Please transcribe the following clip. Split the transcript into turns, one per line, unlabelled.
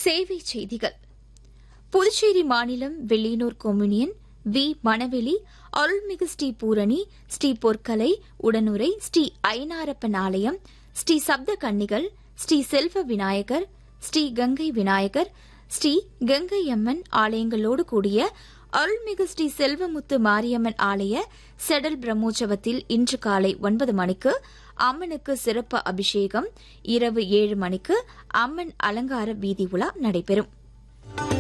சேவை செய்திகள் புதுச்சேரி மாநிலம் வெள்ளியனூர் கொம்யூனியன் வி மணவெளி அருள்மிகு ஸ்ரீ பூரணி ஸ்ரீ பொற்கலை உடனுரை ஸ்ரீ ஐனாரப்பன் ஆலயம் ஸ்ரீ சப்த கன்னிகள் ஸ்ரீ செல்வ விநாயகர் ஸ்ரீ கங்கை விநாயகர் ஸ்ரீ கங்கை அம்மன் ஆலயங்களோடு கூடிய அருள்மிகு ஸ்ரீ செல்வமுத்து மாரியம்மன் ஆலய செடல் பிரம்மோற்சவத்தில் இன்று காலை ஒன்பது மணிக்கு அம்மனுக்கு சிறப்பு அபிஷேகம் இரவு ஏழு மணிக்கு அம்மன் அலங்கார வீதி உலா நடைபெறும்